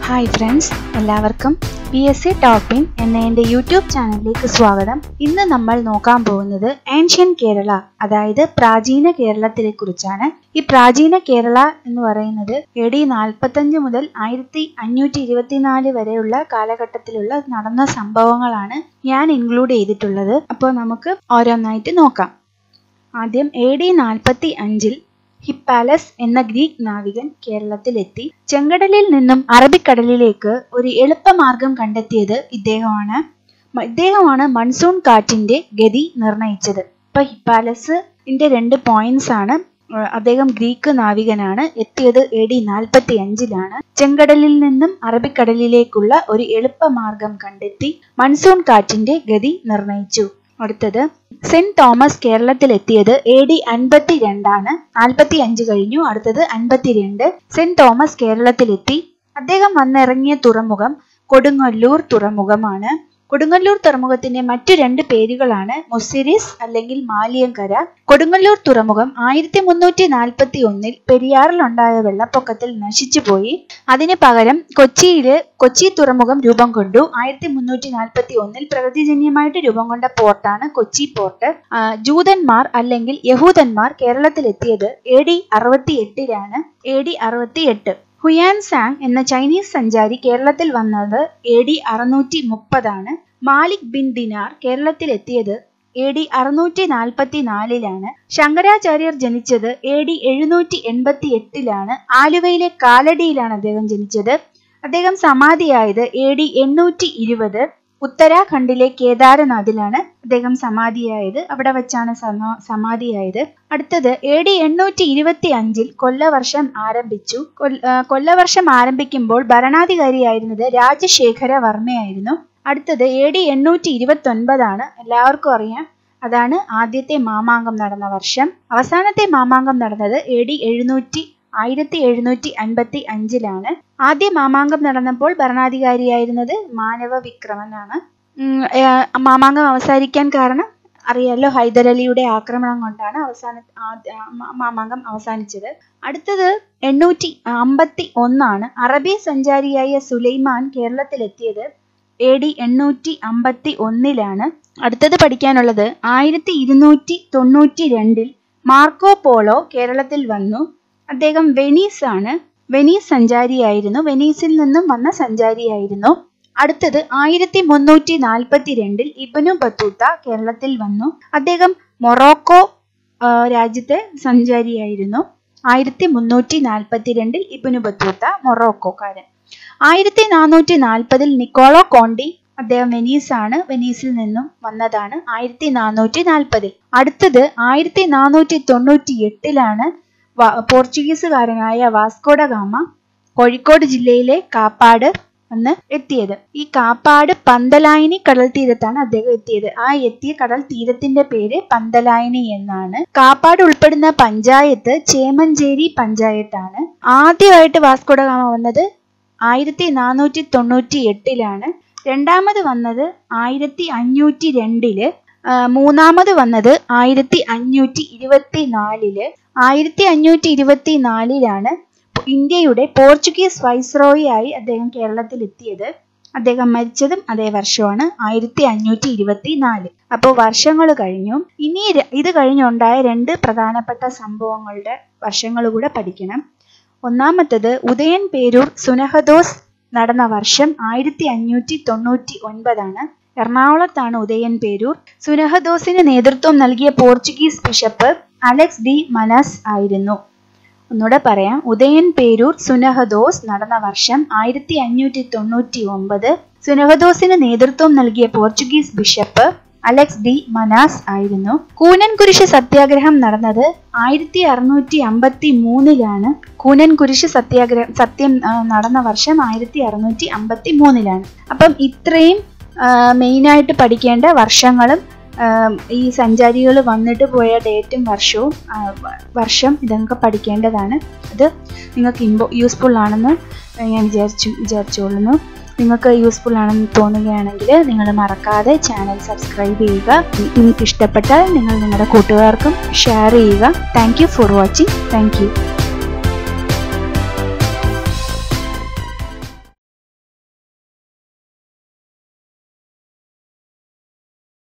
hi friends എല്ലാവർക്കും P S C ടോപ്പിൻ എന്ന എൻ്റെ യൂട്യൂബ് ചാനലിലേക്ക് സ്വാഗതം ഇന്ന് നമ്മൾ നോക്കാൻ പോകുന്നത് ഏൻഷ്യൻ കേരള അതായത് പ്രാചീന കേരളത്തിനെ കുറിച്ചാണ് ഈ പ്രാചീന കേരള എന്ന് പറയുന്നത് എ ഡി നാൽപ്പത്തഞ്ച് മുതൽ ആയിരത്തി അഞ്ഞൂറ്റി ഇരുപത്തിനാല് വരെയുള്ള കാലഘട്ടത്തിലുള്ള നടന്ന സംഭവങ്ങളാണ് ഞാൻ ഇൻക്ലൂഡ് ചെയ്തിട്ടുള്ളത് അപ്പോൾ നമുക്ക് ഓരോന്നായിട്ട് നോക്കാം ആദ്യം എ ഡി നാൽപ്പത്തി അഞ്ചിൽ ഹിപ്പാലസ് എന്ന ഗ്രീക്ക് നാവികൻ കേരളത്തിലെത്തി ചെങ്കടലിൽ നിന്നും അറബിക്കടലിലേക്ക് ഒരു എളുപ്പമാർഗം കണ്ടെത്തിയത് ഇദ്ദേഹമാണ് മ- ഇദ്ദേഹമാണ് മൺസൂൺ കാറ്റിന്റെ ഗതി നിർണയിച്ചത് ഇപ്പൊ ഹിപ്പാലസിന്റെ രണ്ട് പോയിന്റ്സ് ആണ് ഏർ അദ്ദേഹം ഗ്രീക്ക് നാവികനാണ് എത്തിയത് എ ഡി നാൽപ്പത്തി അഞ്ചിലാണ് ചെങ്കടലിൽ നിന്നും അറബിക്കടലിലേക്കുള്ള ഒരു എളുപ്പമാർഗം കണ്ടെത്തി മൺസൂൺ കാറ്റിന്റെ ഗതി നിർണയിച്ചു അടുത്തത് സെന്റ് തോമസ് കേരളത്തിലെത്തിയത് എ ഡി അൻപത്തി രണ്ടാണ് നാൽപ്പത്തി അഞ്ച് കഴിഞ്ഞു അടുത്തത് അൻപത്തിരണ്ട് സെന്റ് തോമസ് കേരളത്തിലെത്തി അദ്ദേഹം വന്നിറങ്ങിയ തുറമുഖം കൊടുങ്ങല്ലൂർ തുറമുഖമാണ് കൊടുങ്ങല്ലൂർ തുറമുഖത്തിന്റെ മറ്റു രണ്ട് പേരുകളാണ് മുസിരിസ് അല്ലെങ്കിൽ മാലിയങ്കര കൊടുങ്ങല്ലൂർ തുറമുഖം ആയിരത്തി മുന്നൂറ്റി നാൽപ്പത്തി ഒന്നിൽ പെരിയാറിലുണ്ടായ വെള്ളപ്പൊക്കത്തിൽ നശിച്ചുപോയി അതിന് പകരം കൊച്ചിയില് കൊച്ചി തുറമുഖം രൂപം കൊണ്ടു ആയിരത്തി മുന്നൂറ്റി നാൽപ്പത്തി ഒന്നിൽ പ്രകൃതിജന്യമായിട്ട് രൂപം കൊണ്ട പോർട്ടാണ് കൊച്ചി പോർട്ട് ആ, ജൂതന്മാർ അല്ലെങ്കിൽ യഹൂദന്മാർ കേരളത്തിലെത്തിയത് എ ഡി അറുപത്തി എട്ടിലാണ് എ ഡി അറുപത്തി എട്ട് ഹുയാൻ സാങ് എന്ന ചൈനീസ് സഞ്ചാരി കേരളത്തിൽ വന്നത് എ ഡി അറുന്നൂറ്റി മുപ്പതാണ് മാലിക് ബിൻ ദിനാർ കേരളത്തിലെത്തിയത് എ ഡി അറുന്നൂറ്റി നാൽപ്പത്തി നാലിലാണ് ശങ്കരാചാര്യർ ജനിച്ചത് എ ഡി എഴുന്നൂറ്റി എൺപത്തി എട്ടിലാണ് ആലുവയിലെ കാലടിയിലാണ് അദ്ദേഹം ജനിച്ചത് അദ്ദേഹം സമാധിയായത് എ ഡി എണ്ണൂറ്റി ഇരുപത് ഉത്തരാഖണ്ഡിലെ കേദാരനാഥിലാണ് അദ്ദേഹം സമാധിയായത് അവിടെ വെച്ചാണ് സമ സമാധിയായത് അടുത്തത് എ ഡി എണ്ണൂറ്റി ഇരുപത്തി അഞ്ചിൽ കൊല്ലവർഷം ആരംഭിച്ചു കൊൽ- ആ, കൊല്ലവർഷം ആരംഭിക്കുമ്പോൾ ഭരണാധികാരിയായിരുന്നത് രാജശേഖര വർമ്മയായിരുന്നു അടുത്തത് എ ഡി എണ്ണൂറ്റി ഇരുപത്തി ഒൻപതാണ് എല്ലാവർക്കും അറിയാം അതാണ് ആദ്യത്തെ മാമാങ്കം നടന്ന വർഷം അവസാനത്തെ മാമാങ്കം നടന്നത് എ ഡി എഴുന്നൂറ്റി ആയിരത്തി എഴുന്നൂറ്റി അൻപത്തി അഞ്ചിലാണ് ആദ്യ മാമാങ്കം നടന്നപ്പോൾ ഭരണാധികാരിയായിരുന്നത് മാനവ വിക്രമനാണ് ഉം, ഏർ, മാമാങ്കം അവസാനിക്കാൻ കാരണം അറിയാലോ ഹൈദരലിയുടെ ആക്രമണം കൊണ്ടാണ് അവസാന ആദ്യ- ആ, മാ- മാമാങ്കം അവസാനിച്ചത് അടുത്തത് എണ്ണൂറ്റി അമ്പത്തി ഒന്നാണ് അറബി സഞ്ചാരിയായ സുലൈമാൻ കേരളത്തിലെത്തിയത് എ ഡി എണ്ണൂറ്റി അമ്പത്തി ഒന്നിലാണ് അടുത്തത് പഠിക്കാനുള്ളത് ആയിരത്തി ഇരുന്നൂറ്റി തൊണ്ണൂറ്റി രണ്ടിൽ മാർക്കോ പോളോ കേരളത്തിൽ വന്നു അദ്ദേഹം വെനീസ് ആണ് വെനീസ് സഞ്ചാരിയായിരുന്നു വെനീസിൽ നിന്നും വന്ന സഞ്ചാരിയായിരുന്നു അടുത്തത് ആയിരത്തി മുന്നൂറ്റി നാൽപ്പത്തി രണ്ടിൽ ഇബനു ബത്തൂത്ത കേരളത്തിൽ വന്നു അദ്ദേഹം മൊറോക്കോ ആ, രാജ്യത്തെ സഞ്ചാരിയായിരുന്നു ആയിരത്തി മുന്നൂറ്റി നാൽപ്പത്തി രണ്ടിൽ ഇബനു ബത്തൂത്ത മൊറോക്കോക്കാരൻ ആയിരത്തി നാനൂറ്റി നാൽപ്പതിൽ നിക്കോളോ കോണ്ടി അദ്ദേഹം വെനീസ് ആണ് വെനീസിൽ നിന്നും വന്നതാണ് ആയിരത്തി നാനൂറ്റി നാൽപ്പതിൽ അടുത്തത് ആയിരത്തി നാനൂറ്റി തൊണ്ണൂറ്റി എട്ടിലാണ് വ- പോർച്ചുഗീസുകാരനായ വാസ്കോഡ ഗാമ കോഴിക്കോട് ജില്ലയിലെ കാപ്പാട് വന്ന് എത്തിയത് ഈ കാപ്പാട് പന്തലായനി കടൽ തീരത്താണ് അദ്ദേഹം എത്തിയത് ആ എത്തിയ കടൽ തീരത്തിന്റെ പേര് പന്തലായനി എന്നാണ് കാപ്പാട് ഉൾപ്പെടുന്ന പഞ്ചായത്ത് ചേമഞ്ചേരി പഞ്ചായത്താണ് ആദ്യമായിട്ട് വാസ്കോഡ ഗാമ വന്നത് ആയിരത്തി നാനൂറ്റി തൊണ്ണൂറ്റി എട്ടിലാണ് രണ്ടാമത് വന്നത് ആയിരത്തി അഞ്ഞൂറ്റി രണ്ടില് ആ, മൂന്നാമത് വന്നത് ആയിരത്തി അഞ്ഞൂറ്റി ഇരുപത്തി നാലില് ആയിരത്തി അഞ്ഞൂറ്റി ഇരുപത്തി നാലിലാണ് ഇന്ത്യയുടെ പോർച്ചുഗീസ് വൈസ്രോയി ആയി അദ്ദേഹം കേരളത്തിൽ എത്തിയത് അദ്ദേഹം മരിച്ചതും അതേ വർഷമാണ് ആയിരത്തി അഞ്ഞൂറ്റി ഇരുപത്തി നാല് അപ്പോൾ വർഷങ്ങൾ കഴിഞ്ഞു ഇനി ര- ഇത് കഴിഞ്ഞുണ്ടായ രണ്ട് പ്രധാനപ്പെട്ട സംഭവങ്ങളുടെ വർഷങ്ങൾ കൂടെ പഠിക്കണം ഒന്നാമത്തത് ഉദയൻ പേരൂർ സുനഹദോസ് നടന്ന വർഷം ആയിരത്തി അഞ്ഞൂറ്റി തൊണ്ണൂറ്റി ഒൻപതാണ് എറണാകുളത്താണ് ഉദയൻ പേരൂർ സുനഹദോസിന് നേതൃത്വം നൽകിയ Portuguese bishop Alex de Menezes ആയിരുന്നു ഒന്നുകൂടെ പറയാം ഉദയൻ പേരൂർ സുനഹദോസ് നടന്ന വർഷം ആയിരത്തി അഞ്ഞൂറ്റി തൊണ്ണൂറ്റി ഒമ്പത് സുനഹദോസിന് നേതൃത്വം നൽകിയ Portuguese bishop Alex de Menezes ആയിരുന്നു കൂനൻ കുരിശ് സത്യാഗ്രഹം നടന്നത് ആയിരത്തി അറുന്നൂറ്റി അമ്പത്തി മൂന്നിലാണ് കൂനൻ കുരിശ് സത്യാഗ്രഹം സത്യം ആ, നടന്ന വർഷം ആയിരത്തി അറുന്നൂറ്റി അമ്പത്തി മൂന്നിലാണ് അപ്പം ഇത്രയും മെയിനായിട്ട് പഠിക്കേണ്ട വർഷങ്ങളും ആ, ഈ സഞ്ചാരികൾ വന്നിട്ട് പോയ ഡേറ്റും വർഷവും ആ, വ- വർഷം ഇതൊക്കെ പഠിക്കേണ്ടതാണ് അത് നിങ്ങൾക്ക് ഇമ്പോ യൂസ്ഫുൾ ആണെന്ന് ഞാൻ വിചാരിച്ചു വിചാരിച്ചുകൊള്ളുന്നു നിങ്ങൾക്ക് യൂസ്ഫുൾ ആണെന്ന് തോന്നുകയാണെങ്കിൽ നിങ്ങൾ മറക്കാതെ ചാനൽ സബ്സ്ക്രൈബ് ചെയ്യുക നിങ്ങൾക്ക് ഇഷ്ടപ്പെട്ടാൽ നിങ്ങൾ നിങ്ങളുടെ കൂട്ടുകാർക്കും ഷെയർ ചെയ്യുക thank you for watching thank U